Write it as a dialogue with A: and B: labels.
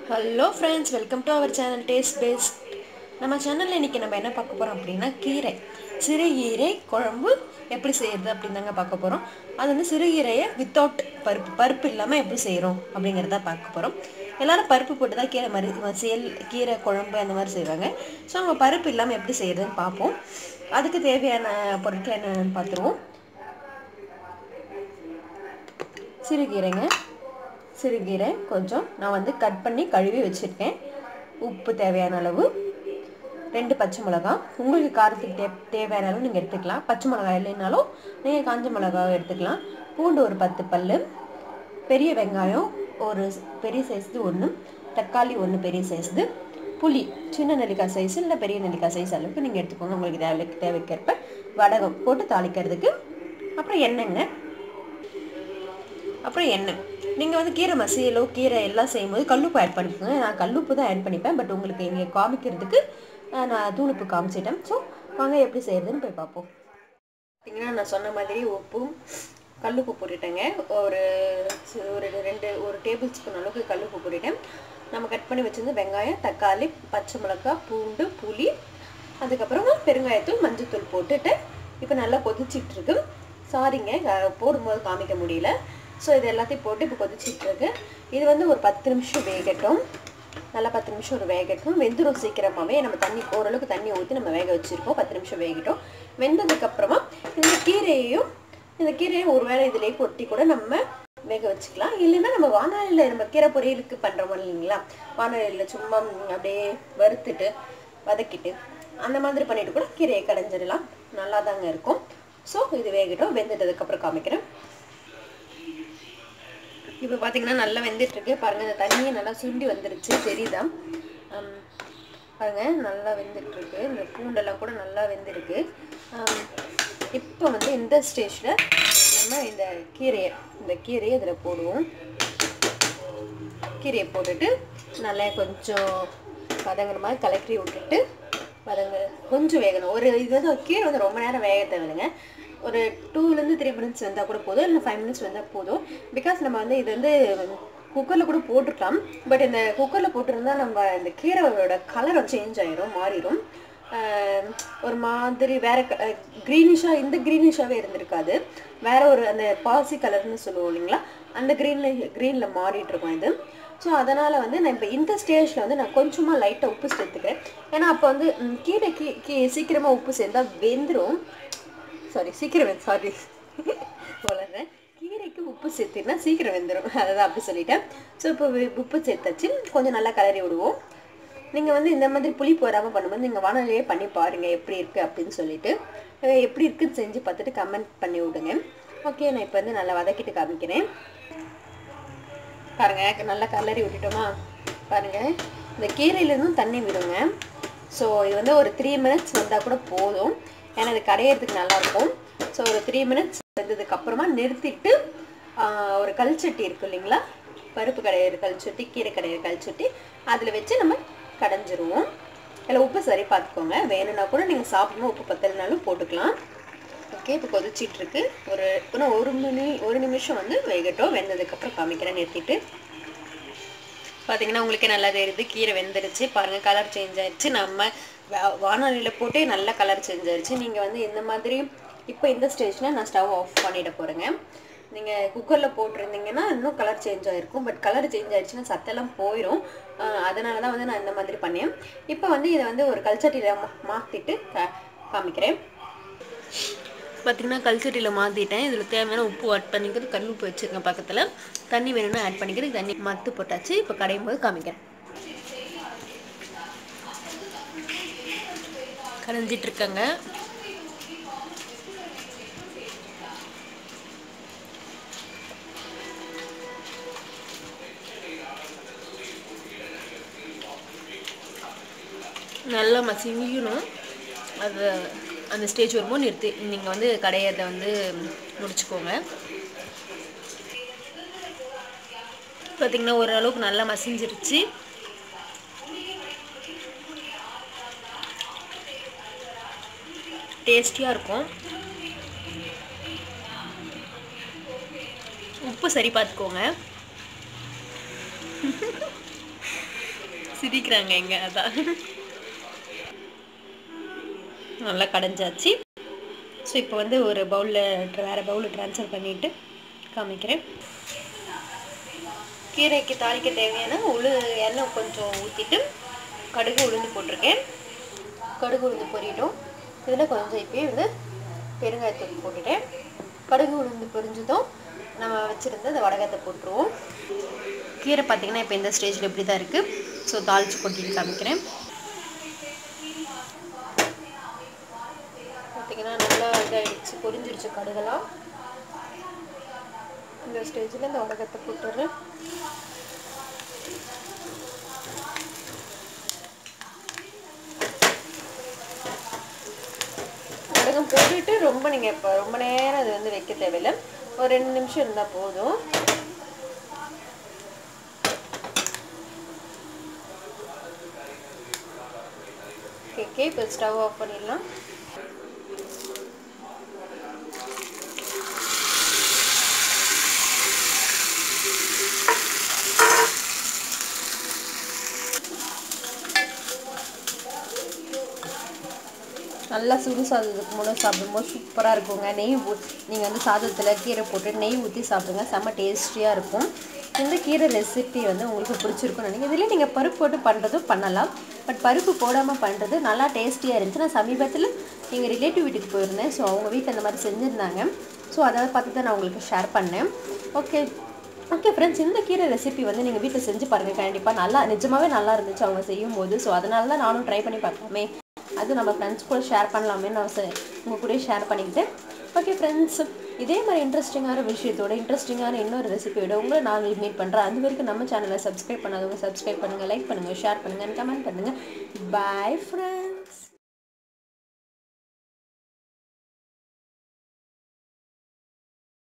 A: hello friends welcome to our channel taste paste நம்ம சேனலில் இன்றைக்கி நம்ம என்ன பார்க்க போகிறோம் அப்படின்னா கீரை சிறுகீரை குழம்பு எப்படி செய்கிறது அப்படின்னு தாங்க பார்க்க போகிறோம் அது வந்து சிறுகீரையை வித்தவுட் பருப்பு பருப்பு இல்லாமல் எப்படி செய்கிறோம் அப்படிங்கிறத பார்க்க போகிறோம் எல்லாரும் பருப்பு போட்டு தான் கீரை மாதிரி செயல் கீரை குழம்பு அந்த மாதிரி செய்வாங்க ஸோ நம்ம பருப்பு இல்லாமல் எப்படி செய்கிறதுன்னு பார்ப்போம் அதுக்கு தேவையான பொருட்கள் என்னென்னு பார்த்துருவோம் சிறுகீரைங்க சிறுகீரை கொஞ்சம் நான் வந்து கட் பண்ணி கழுவி வச்சுருக்கேன் உப்பு தேவையான அளவு ரெண்டு பச்சை மிளகா உங்களுக்கு காரத்துக்கு தே தேவையான அளவு நீங்கள் எடுத்துக்கலாம் பச்சை மிளகா இல்லைனாலும் நீங்கள் காஞ்ச மிளகாவை எடுத்துக்கலாம் பூண்டு ஒரு பத்து பல் பெரிய வெங்காயம் ஒரு பெரிய சைஸ்து ஒன்று தக்காளி ஒன்று பெரிய சைஸ்து புளி சின்ன நெல்லிக்காய் சைஸ் இல்லை பெரிய நெல்லிக்காய் சைஸ் அளவுக்கு நீங்கள் எடுத்துக்கோங்க உங்களுக்கு தேவை தேவைக்கேற்ப வடகம் போட்டு தாளிக்கிறதுக்கு அப்புறம் எண்ணெய்ங்க அப்புறம் எண்ணெய் நீங்கள் வந்து கீரை மசியலோ கீரை எல்லாம் செய்யும்போது கல்லுப்பு ஆட் பண்ணிக்கோங்க நான் கல்லுப்பு தான் ஆட் பண்ணிப்பேன் பட் உங்களுக்கு இங்கே காமிக்கிறதுக்கு நான் தூளுப்பு காமிச்சிட்டேன் ஸோ வாங்க எப்படி செய்யறதுன்னு போய் பார்ப்போம் பார்த்தீங்கன்னா நான் சொன்ன மாதிரி உப்பும் கல்லுப்பு போட்டுட்டேங்க ஒரு ஒரு ரெண்டு ஒரு டேபிள் ஸ்பூன் அளவுக்கு கல்லுப்பு போட்டுட்டேன் நம்ம கட் பண்ணி வச்சிருந்து வெங்காயம் தக்காளி பச்சை மிளகாய் பூண்டு புளி அதுக்கப்புறமா பெருங்காயத்தூள் மஞ்சத்தூள் போட்டுட்டு இப்போ நல்லா கொதிச்சிட்டு இருக்கு சாரிங்க போடும்போது காமிக்க முடியல ஸோ இது எல்லாத்தையும் போட்டு இப்போ கொதிச்சிட்டு இருக்கு இது வந்து ஒரு பத்து நிமிஷம் வேகட்டும் நல்லா பத்து நிமிஷம் ஒரு வேகட்டும் வெந்துடும் சீக்கிரமாகவே நம்ம தண்ணி ஓரளவுக்கு தண்ணி ஊற்றி நம்ம வேக வச்சுருக்கோம் பத்து நிமிஷம் வேகட்டும் வெந்ததுக்கப்புறமா இந்த கீரையையும் இந்த கீரையை ஒரு வேளை இதிலேயே கொட்டி கூட நம்ம வேக வச்சுக்கலாம் இல்லைன்னா நம்ம வானொலியில் நம்ம கீரை பொரியலுக்கு பண்ணுறோம் இல்லைங்களா வானொலியில் சும்மா அப்படியே வறுத்துட்டு வதக்கிட்டு அந்த மாதிரி பண்ணிட்டு கூட கீரையை கடைஞ்சிடலாம் நல்லா தாங்க இருக்கும் ஸோ இது வேகட்டும் வெந்துட்டதுக்கப்புறம் காமிக்கிறேன் இப்போ பார்த்தீங்கன்னா நல்லா வெந்துட்டுருக்கு பாருங்கள் இந்த தண்ணியை நல்லா சுண்டி வந்துருச்சு தெரியுதா பாருங்கள் நல்லா வெந்துட்டுருக்கு இந்த பூண்டெல்லாம் கூட நல்லா வெந்திருக்கு இப்போ வந்து இந்த ஸ்டேஜில் நம்ம இந்த கீரையை இந்த கீரையை இதில் போடுவோம் கீரையை போட்டுட்டு நல்லா கொஞ்சம் வதங்குற மாதிரி கலக்கி விட்டுட்டு வதங்க கொஞ்சம் வேகணும் ஒரு இது வந்து கீரை வந்து ரொம்ப நேரம் வேக தேவையில்லைங்க ஒரு டூலேருந்து த்ரீ மினிட்ஸ் வந்தால் கூட போதும் இல்லை ஃபைவ் மினிட்ஸ் வந்தால் போதும் பிகாஸ் நம்ம வந்து இது வந்து குக்கரில் கூட போட்டிருக்கலாம் பட் இந்த குக்கரில் போட்டிருந்தா நம்ம இந்த கீரையோட கலர் சேஞ்ச் ஆயிரும் மாறிடும் ஒரு மாதிரி வேற க்ரீனிஷாக இந்த க்ரீனிஷாகவே இருந்திருக்காது வேற ஒரு அந்த பாசி கலர்னு சொல்லுவோம் இல்லைங்களா அந்த க்ரீனில் க்ரீனில் மாறிட்டு இருக்கும் இது ஸோ அதனால் வந்து நான் இப்போ இந்த ஸ்டேஜில் வந்து நான் கொஞ்சமாக லைட்டாக உப்பு சேர்த்துக்கிறேன் ஏன்னா அப்போ வந்து கீரைக்கு கீ சீக்கிரமாக உப்பு சேர்ந்தால் வெந்துடும் சாரி சீக்கிரம் சாரி வளர்றேன் கீரைக்கு உப்பு சேர்த்துனா சீக்கிரம் வெந்துடும் அதை தான் அப்படி சொல்லிட்டேன் ஸோ இப்போ உப்பு சேர்த்தாச்சு கொஞ்சம் நல்லா கலரி விடுவோம் நீங்கள் வந்து இந்த மாதிரி புளிப்பு வராமல் பண்ணும்போது நீங்கள் வானொலியே பண்ணி பாருங்கள் எப்படி இருக்குது அப்படின்னு சொல்லிட்டு எப்படி இருக்குன்னு செஞ்சு பார்த்துட்டு கமெண்ட் பண்ணி விடுங்க ஓகே நான் இப்போ வந்து நல்லா வதக்கிட்டு காமிக்கிறேன் பாருங்கள் நல்லா கலரி விட்டுட்டோமா பாருங்கள் இந்த கீரையிலேருந்தும் தண்ணி விடுங்க ஸோ இது வந்து ஒரு த்ரீ மினிட்ஸ் வந்தால் கூட போதும் ஏன்னா இது கடையிறதுக்கு நல்லாயிருக்கும் ஸோ ஒரு த்ரீ மினிட்ஸ் வந்ததுக்கு அப்புறமா நிறுத்திட்டு ஒரு கல்ச்சட்டி இருக்கும் இல்லைங்களா பருப்பு கடையிற கல்ச்சட்டி கீரை கடையிற கல்ச்சட்டி அதில் வச்சு நம்ம கடைஞ்சிருவோம் அதில் உப்பு சரி பார்த்துக்கோங்க வேணும்னா கூட நீங்கள் சாப்பிடும்போது உப்பு பத்தலைனாலும் போட்டுக்கலாம் ஓகே இப்போ கொதிச்சிட்ருக்கு ஒரு இன்னும் ஒரு மணி ஒரு நிமிஷம் வந்து வேகட்டும் வெந்ததுக்கப்புறம் காமிக்கிறேன் நிறுத்திட்டு பார்த்தீங்கன்னா உங்களுக்கே நல்லா தெரியுது கீரை வெந்துருச்சு பாருங்கள் கலர் சேஞ்ச் ஆயிடுச்சு நம்ம வானொலியில் போட்டே நல்ல கலர் சேஞ்ச் ஆயிடுச்சு நீங்கள் வந்து இந்த மாதிரி இப்போ இந்த ஸ்டேஜில் நான் ஸ்டவ் ஆஃப் பண்ணிட போகிறேங்க நீங்கள் குக்கரில் போட்டிருந்தீங்கன்னா இன்னும் கலர் சேஞ்ச் ஆகிருக்கும் பட் கலர் சேஞ்ச் ஆகிடுச்சுன்னா சத்தெல்லாம் போயிடும் அதனால தான் வந்து நான் இந்த மாதிரி பண்ணேன் இப்போ வந்து இதை வந்து ஒரு கல்ச்சட்டியில் மாற்றிட்டு காமிக்கிறேன் பார்த்திங்கன்னா கல்ச்சட்டியில் மாற்றிட்டேன் இதில் தேவையான உப்பு ஆட் பண்ணிக்கிறது கல் உப்பு வச்சுருக்கேன் பக்கத்தில் தண்ணி வேணும்னா ஆட் பண்ணிக்கிறது தண்ணி மத்து போட்டாச்சு இப்போ கடையும் போது காமிக்கிறேன் கரைஞ்சிட்டு இருக்காங்க நல்லா மசிங்கணும் அது அந்த ஸ்டேஜ் வரும்போது நிறுத்தி நீங்கள் வந்து கடையத்தை வந்து முடிச்சுக்கோங்க பார்த்திங்கன்னா ஓரளவுக்கு நல்லா மசிஞ்சிருச்சு டேஸ்டியாக இருக்கும் உப்பு சரி பார்த்துக்கோங்க சிரிக்கிறாங்க எங்க அதான் நல்லா கடைஞ்சாச்சு ஸோ இப்போ வந்து ஒரு பவுலில் வேறு பவுலில் ட்ரான்ஸ்ஃபர் பண்ணிவிட்டு காமிக்கிறேன் கீரைக்கு தாளிக்க தேவையான உளு எண்ணெய் கொஞ்சம் ஊற்றிட்டு கடுகு உளுந்து போட்டிருக்கேன் கடுகு உளுந்து பொரியட்டும் இதில் கொஞ்சம் இப்போயே வந்து பெருங்காயத்தூள் போட்டுட்டேன் கடுகு உளுந்து பொரிஞ்சதும் நம்ம வச்சுருந்த அந்த வடகத்தை போட்டுருவோம் கீரை பார்த்திங்கன்னா இப்போ இந்த ஸ்டேஜில் இப்படி தான் இருக்குது ஸோ தாளித்து கொட்டிட்டு காமிக்கிறேன் பார்த்திங்கன்னா நல்லா இதாகிடுச்சு பொரிஞ்சிருச்சு கடுகெல்லாம் இந்த ஸ்டேஜில் இந்த வடகத்தை போட்டுடுறேன் வடகம் போட்டுட்டு ரொம்ப நீங்கள் இப்போ ரொம்ப நேரம் அது வந்து வைக்க தேவையில்லை ஒரு ரெண்டு நிமிஷம் இருந்தால் போதும் ஓகே இப்போ ஸ்டவ் ஆஃப் பண்ணிடலாம் நல்லா சுடு சாதத்துக்கு முன்னாடி சாப்பிடும்போது சூப்பராக இருக்குங்க நெய் ஊ நீங்கள் வந்து சாதத்தில் கீரை போட்டு நெய் ஊற்றி சாப்பிடுங்க செம்ம டேஸ்டியாக இருக்கும் இந்த கீரை ரெசிபி வந்து உங்களுக்கு பிடிச்சிருக்கும்னு நினைக்கிறேன் இதில் நீங்கள் பருப்பு போட்டு பண்ணுறதும் பண்ணலாம் பட் பருப்பு போடாமல் பண்ணுறது நல்லா டேஸ்டியாக இருந்துச்சு நான் சமீபத்தில் எங்கள் ரிலேட்டிவ் வீட்டுக்கு போயிருந்தேன் ஸோ அவங்க வீட்டில் அந்த மாதிரி செஞ்சுருந்தாங்க ஸோ அதை பார்த்து தான் நான் உங்களுக்கு ஷேர் பண்ணேன் ஓகே ஓகே ஃப்ரெண்ட்ஸ் இந்த கீரை ரெசிபி வந்து நீங்கள் வீட்டில் செஞ்சு பாருங்கள் கண்டிப்பாக நல்லா நிஜமாகவே நல்லா இருந்துச்சு அவங்க செய்யும் போது ஸோ அதனால தான் நானும் ட்ரை பண்ணி பார்க்கலாமே அது நம்ம ஃப்ரெண்ட்ஸ் கூட ஷேர் பண்ணலாமே நான் உங்கள் கூட ஷேர் பண்ணிக்கிட்டேன் ஓகே ஃப்ரெண்ட்ஸ் இதே மாதிரி இன்ட்ரெஸ்டிங்கான விஷயத்தோட இன்ட்ரெஸ்டிங்கான இன்னொரு ரெசிபியோட உங்களை நான் மீட் பண்ணுறேன் அது வரைக்கும் நம்ம சேனலை சப்ஸ்கிரைப் பண்ணாதவங்க சப்ஸ்கிரைப் பண்ணுங்கள் லைக் பண்ணுங்கள் ஷேர் பண்ணுங்கள் கமெண்ட் பண்ணுங்கள் பாய் ஃப்ரெண்ட்ஸ்